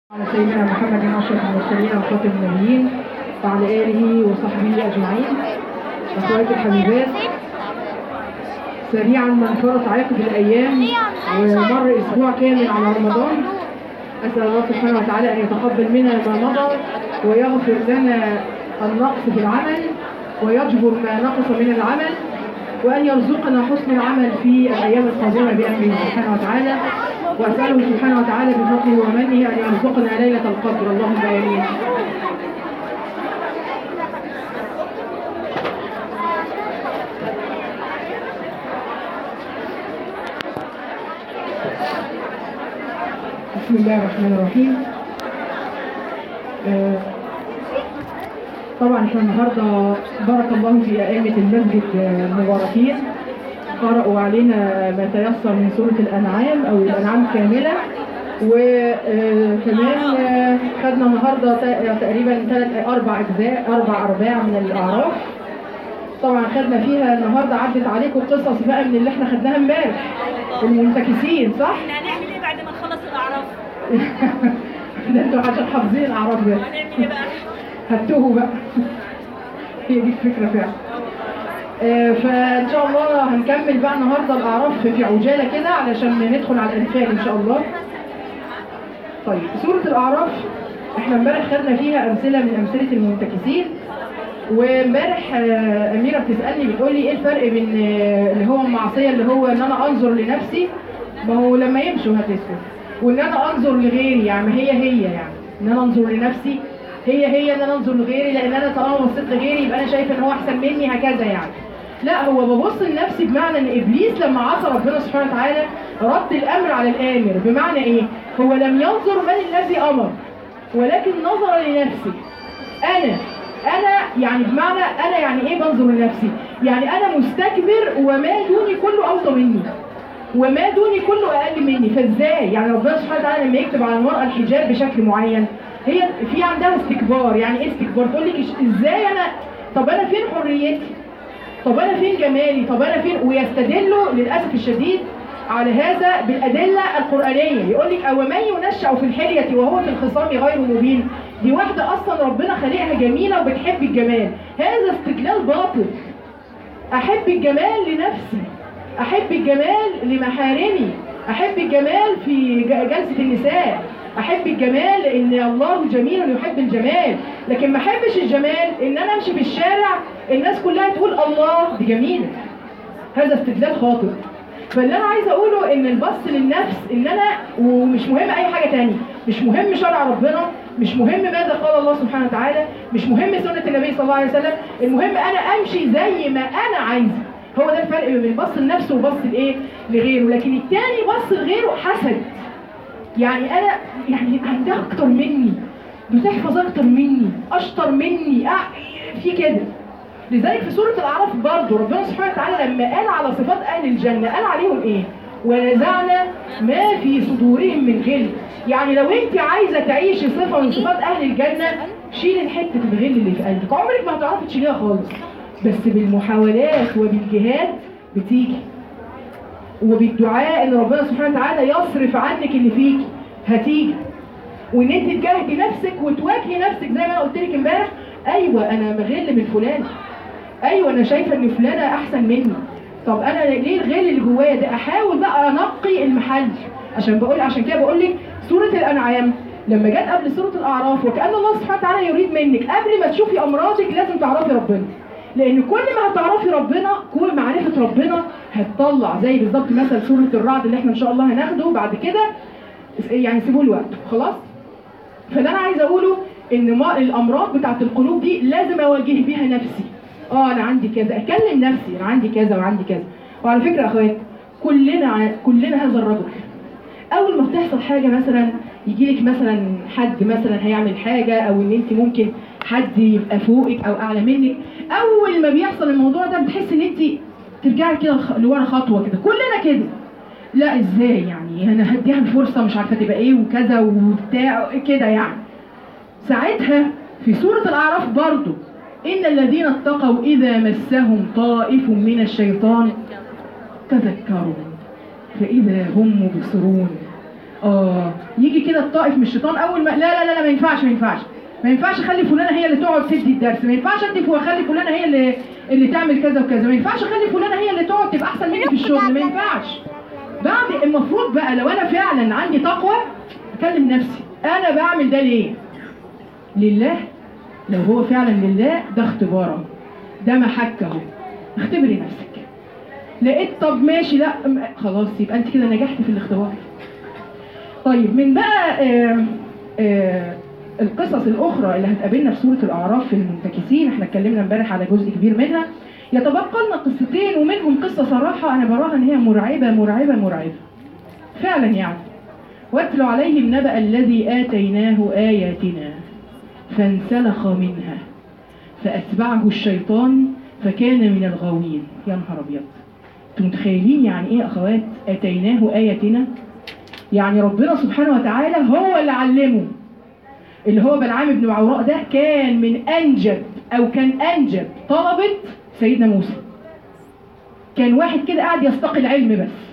على سيدنا محمد اشرف المرسلين وخاتم النبيين وعلى اله وصحبه اجمعين اخواتي الحبيبات سريعا ما انفرط عاقب الايام ومر اسبوع كامل على رمضان اسال الله سبحانه وتعالى ان يتقبل منا ما مضى ويغفر لنا النقص في العمل ويجبر ما نقص من العمل وأن يرزقنا حسن العمل في الأيام القادمة بأمره سبحانه وتعالى وأسأله سبحانه وتعالى بفضله ومنه أن يرزقنا ليلة القدر اللهم آمين بسم الله الرحمن الرحيم آه، طبعا احنا النهارده بارك الله في ائمه المسجد المباركين قرأوا علينا ما تيسر من سورة الأنعام أو الأنعام كاملة وكمان خدنا النهارده ت- تقريبا ثلاث أربع أجزاء أربع أرباع من الأعراف طبعا خدنا فيها النهارده عدت عليكم قصص بقى من اللي احنا خدناها امبارح المنتكسين صح؟ احنا هنعمل ايه بعد ما نخلص الاعراف؟ ده انتوا عشان حافظين الأعراف بس هنعمل ايه بقى؟ هتوهوا بقى هي دي الفكرة فعلا آه، فان شاء الله هنكمل بقى النهارده الاعراف في عجاله كده علشان ندخل على الانفال ان شاء الله طيب سوره الاعراف احنا امبارح خدنا فيها امثله من امثله المنتكسين وامبارح آه، اميره بتسالني بتقول لي ايه الفرق بين آه، اللي هو المعصيه اللي هو ان انا انظر لنفسي ما هو لما يمشوا هتسكت وان انا انظر لغيري يعني هي هي يعني ان انا انظر لنفسي هي هي ان انا انظر لغيري لان انا طالما بصيت لغيري يبقى انا شايف ان هو احسن مني هكذا يعني لا هو ببص لنفسي بمعنى ان ابليس لما عصى ربنا سبحانه وتعالى رد الامر على الامر بمعنى ايه هو لم ينظر من الذي امر ولكن نظر لنفسه انا انا يعني بمعنى انا يعني ايه بنظر لنفسي يعني انا مستكبر وما دوني كله اوطى مني وما دوني كله اقل مني فازاي يعني ربنا سبحانه وتعالى لما يكتب على المراه الحجاب بشكل معين هي في عندها استكبار يعني ايه استكبار تقول لك إش- ازاي انا طب انا فين حريتي طب انا فين جمالي طب انا فين ويستدلوا للاسف الشديد على هذا بالادله القرانيه يقول لك او من ينشا في الحليه وهو في الخصام غير مبين دي واحده اصلا ربنا خلقها جميله وبتحب الجمال هذا استدلال باطل احب الجمال لنفسي احب الجمال لمحارمي احب الجمال في ج- جلسه النساء احب الجمال لان الله جميل يحب الجمال لكن ما احبش الجمال ان انا امشي في الشارع الناس كلها تقول الله دي جميله هذا استدلال خاطئ فاللي انا عايزه اقوله ان البص للنفس ان انا ومش مهم اي حاجه تانية مش مهم شرع ربنا مش مهم ماذا قال الله سبحانه وتعالى مش مهم سنه النبي صلى الله عليه وسلم المهم انا امشي زي ما انا عايزه هو ده الفرق بين البص لنفسه وبص لايه لغيره لكن التاني بص لغيره حسد يعني انا يعني عندها اكتر مني بتحفظ اكتر مني اشطر مني أع... في كده لذلك في سوره الاعراف برضه ربنا سبحانه وتعالى لما قال على صفات اهل الجنه قال عليهم ايه ونزعنا ما في صدورهم من غل يعني لو انت عايزه تعيشي صفه من صفات اهل الجنه شيلي حته الغل اللي في قلبك عمرك ما هتعرفي تشيليها خالص بس بالمحاولات وبالجهاد بتيجي وبالدعاء ان ربنا سبحانه وتعالى يصرف عنك اللي فيك هتيجي وان انت تجاهدي نفسك وتواجهي نفسك زي ما انا قلت لك امبارح ايوه انا بغل من فلان ايوه انا شايفه ان فلانه احسن مني طب انا ليه الغل اللي جوايا ده احاول بقى انقي المحل عشان بقول عشان كده بقول لك سوره الانعام لما جت قبل سوره الاعراف وكان الله سبحانه وتعالى يريد منك قبل ما تشوفي امراضك لازم تعرفي ربنا لان كل ما هتعرفي ربنا كل معرفه ربنا هتطلع زي بالظبط مثل سوره الرعد اللي احنا ان شاء الله هناخده بعد كده يعني سيبوا لي وقت خلاص فاللي انا عايزه اقوله ان ما الامراض بتاعت القلوب دي لازم اواجه بيها نفسي اه انا عندي كذا اكلم نفسي انا عندي كذا وعندي كذا وعلى فكره يا اخوات كلنا ع- كلنا هذا الرجل اول ما بتحصل حاجه مثلا يجي لك مثلا حد مثلا هيعمل حاجه او ان انت ممكن حد يبقى فوقك او اعلى منك اول ما بيحصل الموضوع ده بتحس ان انت ترجعي كده لخ- لورا خطوه كده كلنا كده لا ازاي يعني انا هديها الفرصه مش عارفه تبقى ايه وكذا وبتاع كده يعني ساعتها في سورة الأعراف برضو إن الذين اتقوا إذا مسهم طائف من الشيطان تذكروا فإذا هم مبصرون اه يجي كده الطائف من الشيطان اول ما لا لا لا, لا ما ينفعش ما ينفعش ما ينفعش اخلي فلانه هي اللي تقعد تدي الدرس ما ينفعش ادي فو- اخلي فلانه هي اللي اللي تعمل كذا وكذا ما ينفعش اخلي فلانه هي اللي تقعد تبقى احسن مني في الشغل ما ينفعش بعد المفروض بقى لو انا فعلا عندي تقوى اكلم نفسي انا بعمل ده ليه لله لو هو فعلا لله ده اختبار اهو ده محك اهو اختبري نفسك لقيت طب ماشي لا م- خلاص يبقى انت كده نجحتي في الاختبار طيب من بقى آه آه القصص الاخرى اللي هتقابلنا في سوره الاعراف في المنتكسين احنا اتكلمنا امبارح على جزء كبير منها يتبقى لنا قصتين ومنهم قصه صراحه انا براها ان هي مرعبه مرعبه مرعبه فعلا يعني واتل عليهم نبأ الذي آتيناه آياتنا فانسلخ منها فأتبعه الشيطان فكان من الغاوين يا نهار أبيض انتوا متخيلين يعني ايه يا اخوات اتيناه اياتنا يعني ربنا سبحانه وتعالى هو اللي علمه اللي هو بلعام بن معوراء ده كان من انجب او كان انجب طلبه سيدنا موسى كان واحد كده قاعد يستقي العلم بس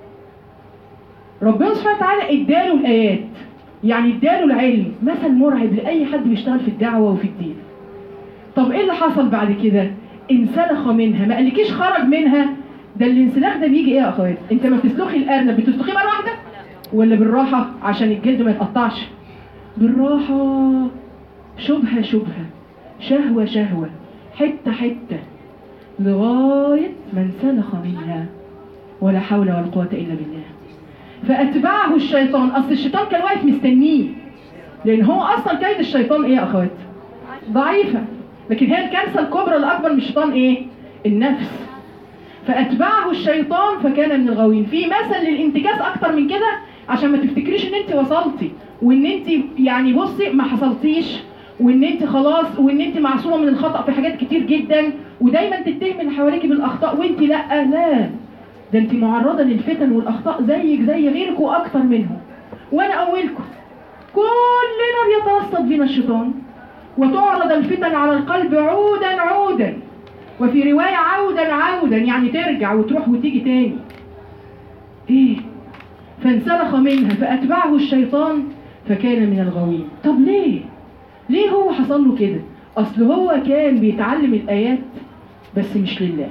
ربنا سبحانه وتعالى اداله الايات يعني اداله العلم مثل مرعب لاي حد بيشتغل في الدعوه وفي الدين طب ايه اللي حصل بعد كده انسلخ منها ما قالكيش خرج منها ده الانسلاخ ده بيجي ايه يا اخوات انت ما بتسلخي الارنب بتسلخيه مره واحده ولا بالراحه عشان الجلد ما يتقطعش بالراحه شبهه شبهه شهوه شهوه حته حته لغايه ما انسلخ منها ولا حول ولا قوه الا بالله فاتبعه الشيطان اصل الشيطان كان واقف مستنيه لان هو اصلا كيد الشيطان ايه يا اخوات ضعيفه لكن هي الكارثه الكبرى الاكبر من الشيطان ايه النفس فاتبعه الشيطان فكان من الغاوين في مثل للانتكاس اكتر من كده عشان ما تفتكريش ان انت وصلتي وان انت يعني بصي ما حصلتيش وان انت خلاص وان انت معصومه من الخطا في حاجات كتير جدا ودايما تتهمي اللي حواليكي بالاخطاء وانت لا لا ده انت معرضه للفتن والاخطاء زيك زي غيرك واكتر منهم وانا اولكم كلنا بيترصد بنا الشيطان وتعرض الفتن على القلب عودا عودا وفي رواية عودا عودا يعني ترجع وتروح وتيجي تاني ايه فانسلخ منها فأتبعه الشيطان فكان من الغاوين طب ليه ليه هو حصل له كده اصل هو كان بيتعلم الآيات بس مش لله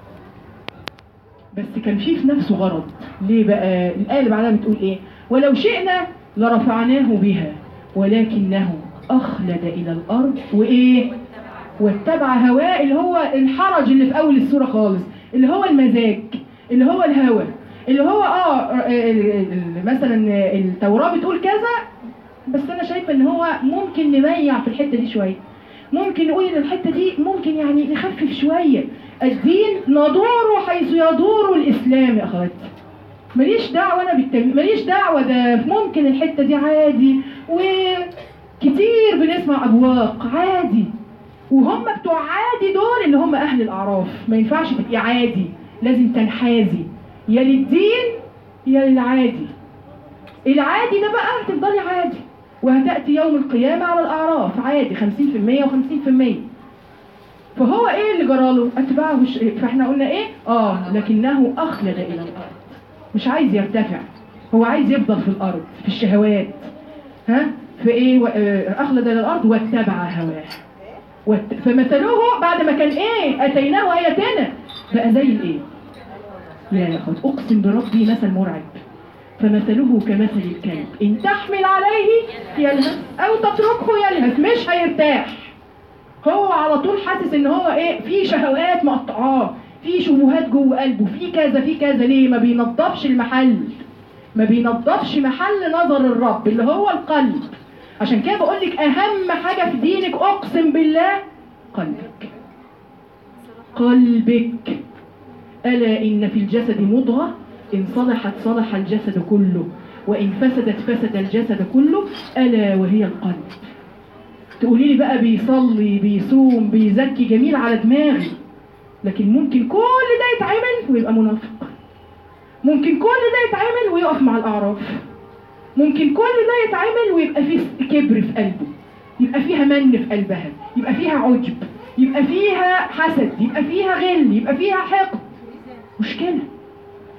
بس كان فيه في نفسه غرض ليه بقى الآية اللي بعدها بتقول ايه ولو شئنا لرفعناه بها ولكنه أخلد إلى الأرض وإيه واتبع هواه اللي هو الحرج اللي في أول السورة خالص اللي هو المزاج اللي هو الهوى اللي هو اه ال- ال- مثلا التوراة بتقول كذا بس انا شايفه ان هو ممكن نميع في الحته دي شويه ممكن نقول ان الحته دي ممكن يعني نخفف شويه الدين ندور حيث يدور الاسلام يا اخواتي ماليش دعوه انا بالتم... ماليش دعوه ده ممكن الحته دي عادي وكتير بنسمع ابواق عادي وهم بتوع عادي دول اللي هم اهل الاعراف ما ينفعش تبقي عادي لازم تنحازي يا للدين يا للعادي العادي ده بقى هتفضلي عادي وهتأتي يوم القيامة على الأعراف عادي 50% و50% فهو ايه اللي جراله؟ اتباعه الش- فاحنا قلنا ايه؟ اه لكنه اخلد الى الارض مش عايز يرتفع هو عايز يفضل في الارض في الشهوات ها؟ فايه و- آه، اخلد الى الارض واتبع هواه وات- فمثله بعد ما كان ايه؟ اتيناه اياتنا بقى زي الايه؟ لا يا اخوات اقسم بربي مثل مرعب فمثله كمثل الكلب ان تحمل عليه يلهث او تتركه يلهث مش هيرتاح هو على طول حاسس ان هو ايه في شهوات مقطعاه في شبهات جوه قلبه في كذا في كذا ليه ما بينضفش المحل ما بينضفش محل نظر الرب اللي هو القلب عشان كده بقول لك اهم حاجه في دينك اقسم بالله قلبك قلبك ألا إن في الجسد مضغة إن صلحت صلح الجسد كله وإن فسدت فسد الجسد كله ألا وهي القلب تقولي لي بقى بيصلي بيصوم بيزكي جميل على دماغي لكن ممكن كل ده يتعمل ويبقى منافق ممكن كل ده يتعمل ويقف مع الأعراف ممكن كل ده يتعمل ويبقى فيه كبر في قلبه يبقى فيها من في قلبها يبقى فيها عجب يبقى فيها حسد يبقى فيها غل يبقى فيها حقد مشكلة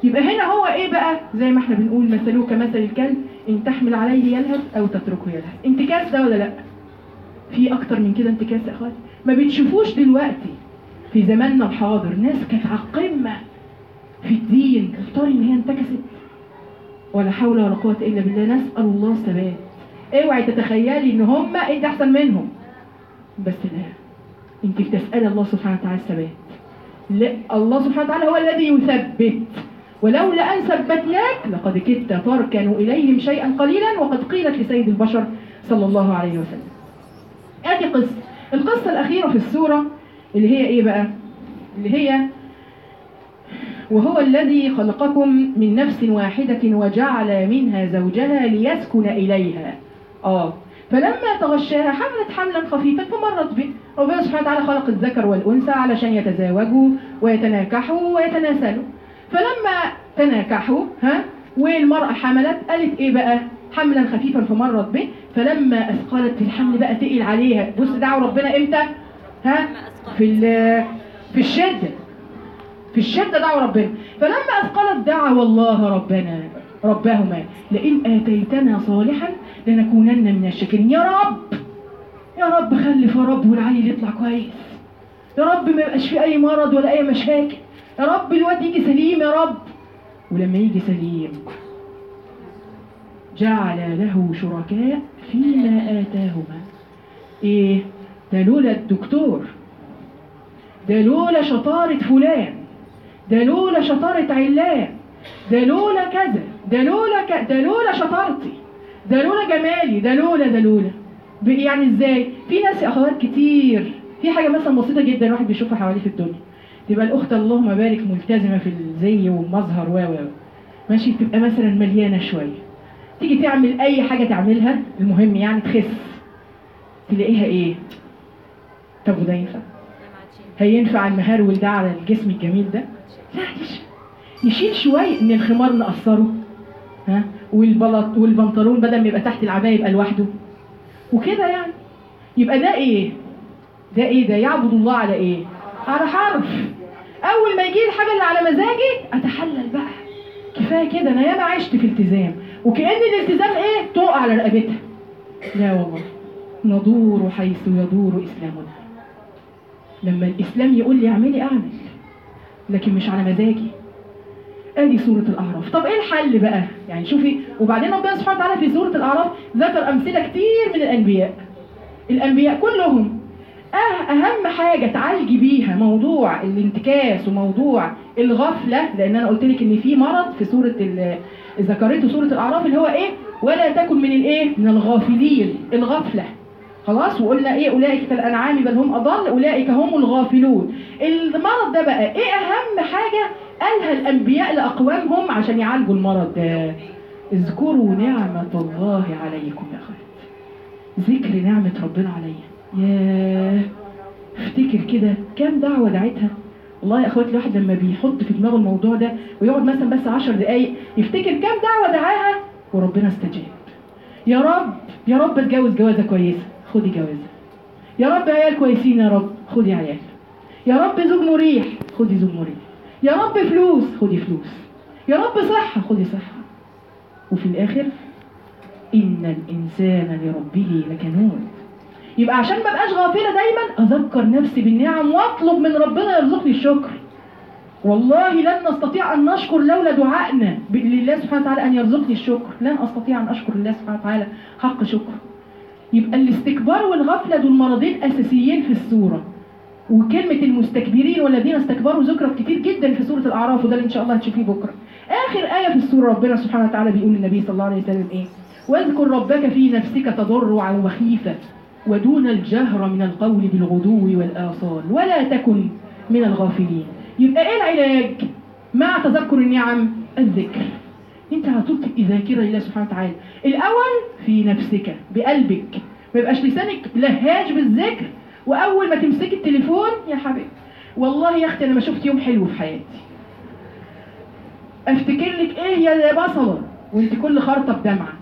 يبقى هنا هو ايه بقى زي ما احنا بنقول مثله كمثل الكلب ان تحمل عليه يلهث او تتركه يلهث انتكاس ده ولا لا في اكتر من كده انتكاس يا اخواتي ما بتشوفوش دلوقتي في زماننا الحاضر ناس كانت على القمه في الدين تختار ان هي انتكست ولا حول ولا قوه الا بالله نسال الله الثبات اوعي تتخيلي ان هم انت احسن منهم بس لا انت بتسالي الله سبحانه وتعالى الثبات لا الله سبحانه وتعالى هو الذي يثبت ولولا ان ثبتناك لقد كدت تركن اليهم شيئا قليلا وقد قيلت لسيد البشر صلى الله عليه وسلم ادي قصه القصه الاخيره في السوره اللي هي ايه بقى اللي هي وهو الذي خلقكم من نفس واحدة وجعل منها زوجها ليسكن إليها آه فلما تغشاها حملت حملا خفيفا فمرت به ربنا سبحانه وتعالى خلق الذكر والأنثى علشان يتزاوجوا ويتناكحوا ويتناسلوا فلما تناكحوا ها والمرأة حملت قالت إيه بقى حملا خفيفا فمرت به فلما أثقلت الحمل بقى تقل عليها بص دعوا ربنا إمتى ها في ال- في الشدة في الشدة دعوا ربنا فلما أثقلت دعوا الله ربنا ربهما لئن آتيتنا صالحا لنكونن من الشاكرين يا رب يا رب خلف يا رب والعيل يطلع كويس يا رب ما يبقاش فيه أي مرض ولا أي مشاكل يا رب الواد يجي سليم يا رب ولما يجي سليم جعل له شركاء فيما آتاهما إيه ده لولا الدكتور ده لولا شطارة فلان ده لولا شطارة علان ده لولا كذا ده لولا ك... ده لولا شطارتي ده لولا جمالي ده لولا ده لولا ب- يعني ازاي في ناس يا اخوات كتير في حاجه مثلا بسيطه جدا الواحد بيشوفها حواليه في الدنيا تبقى الاخت اللهم بارك ملتزمه في الزي والمظهر و و و. ماشي تبقى مثلا مليانه شويه تيجي تعمل اي حاجه تعملها المهم يعني تخس تلاقيها ايه طب وده ينفع هينفع المهرول ده على الجسم الجميل ده لا يش- يشيل شويه ان الخمار نقصره ها والبلط والبنطلون بدل ما يبقى تحت العبايه يبقى لوحده وكده يعني يبقى ده ايه ده ايه ده يعبد الله على ايه على حرف اول ما يجي الحاجه اللي على مزاجي اتحلل بقى كفايه كده انا ياما عشت في التزام وكأن الالتزام ايه طوق على رقبتها لا والله ندور حيث يدور اسلامنا لما الاسلام يقول لي اعملي اعمل لكن مش على مزاجي ادي سورة الاعراف طب ايه الحل بقى يعني شوفي وبعدين ربنا سبحانه وتعالى في سورة الاعراف ذكر امثلة كتير من الانبياء الانبياء كلهم أه اهم حاجة تعالجي بيها موضوع الانتكاس وموضوع الغفلة لان انا قلت لك ان في مرض في سورة ال- ذكرته سورة الاعراف اللي هو ايه ولا تكن من الايه من الغافلين الغفلة خلاص وقلنا ايه اولئك كالانعام بل هم اضل اولئك هم الغافلون المرض ده بقى ايه اهم حاجه قالها الانبياء لاقوامهم عشان يعالجوا المرض ده اذكروا نعمه الله عليكم يا اخوات ذكر نعمه ربنا عليا ياه افتكر كده كام دعوه دعيتها والله يا اخواتي الواحد لما بيحط في دماغه الموضوع ده ويقعد مثلا بس عشر دقايق يفتكر كام دعوه دعاها وربنا استجاب يا رب يا رب اتجوز جوازه كويسه خدي جوازه يا رب عيال كويسين يا رب خدي عيال يا رب زوج مريح خدي زوج مريح يا رب فلوس خدي فلوس يا رب صحة خدي صحة وفي الآخر إن الإنسان لربه لكنود يبقى عشان ما بقاش غافلة دايما أذكر نفسي بالنعم وأطلب من ربنا يرزقني الشكر والله لن نستطيع أن نشكر لولا دعائنا ب- لله سبحانه وتعالى أن يرزقني الشكر لن أستطيع أن أشكر الله سبحانه وتعالى حق شكر يبقى الاستكبار والغفلة دول مرضين أساسيين في السورة وكلمة المستكبرين والذين استكبروا ذكرت كتير جدا في سورة الأعراف وده اللي إن شاء الله هتشوفيه بكرة آخر آية في السورة ربنا سبحانه وتعالى بيقول للنبي صلى الله عليه وسلم إيه واذكر ربك في نفسك تضرعا وخيفة ودون الجهر من القول بالغدو والآصال ولا تكن من الغافلين يبقى إيه العلاج مع تذكر النعم الذكر انت على طول تبقي ذاكره لله سبحانه وتعالى الاول في نفسك بقلبك ما يبقاش لسانك لهاج بالذكر واول ما تمسكي التليفون يا حبيبي والله يا اختي انا ما شفت يوم حلو في حياتي افتكر لك ايه يا بصله وانت كل خرطه بدمعه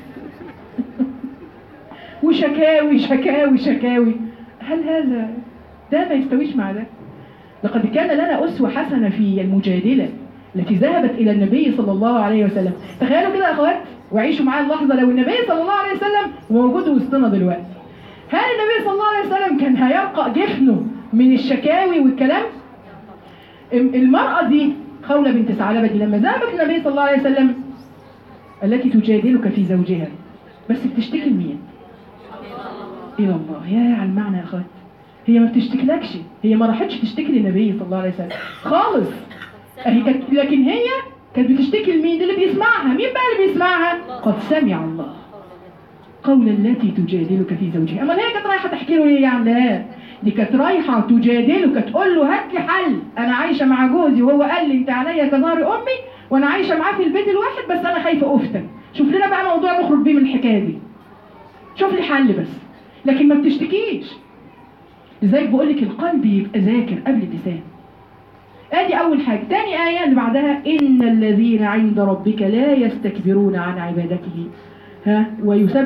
وشكاوي شكاوي شكاوي هل هذا ده ما يستويش مع ده لقد كان لنا أسوة حسنة في المجادلة التي ذهبت الى النبي صلى الله عليه وسلم تخيلوا كده يا اخوات وعيشوا معايا اللحظه لو النبي صلى الله عليه وسلم موجود وسطنا دلوقتي هل النبي صلى الله عليه وسلم كان هيرقى جفنه من الشكاوي والكلام ام- المرأة دي خولة بنت ثعلبة دي لما ذهبت النبي صلى الله عليه وسلم التي تجادلك في زوجها بس بتشتكي لمين؟ إلى الله يا على المعنى يا أخوات هي ما بتشتكلكش هي ما راحتش تشتكي للنبي صلى الله عليه وسلم خالص هي كانت لكن هي كانت بتشتكي لمين؟ اللي بيسمعها مين بقى اللي بيسمعها؟ قد سمع الله قول التي تجادلك في زوجها اما هي كانت رايحه تحكي له ايه يعني لا دي كانت رايحه تجادلك تقول له هات لي حل انا عايشه مع جوزي وهو قال لي انت عليا كظهر امي وانا عايشه معاه في البيت الواحد بس انا خايفه افتن شوف لنا بقى موضوع نخرج بيه من الحكايه دي شوف لي حل بس لكن ما بتشتكيش لذلك بقول لك القلب يبقى ذاكر قبل اللسان ادي اول حاجه تاني ايه اللي بعدها ان الذين عند ربك لا يستكبرون عن عبادته ها ويسبح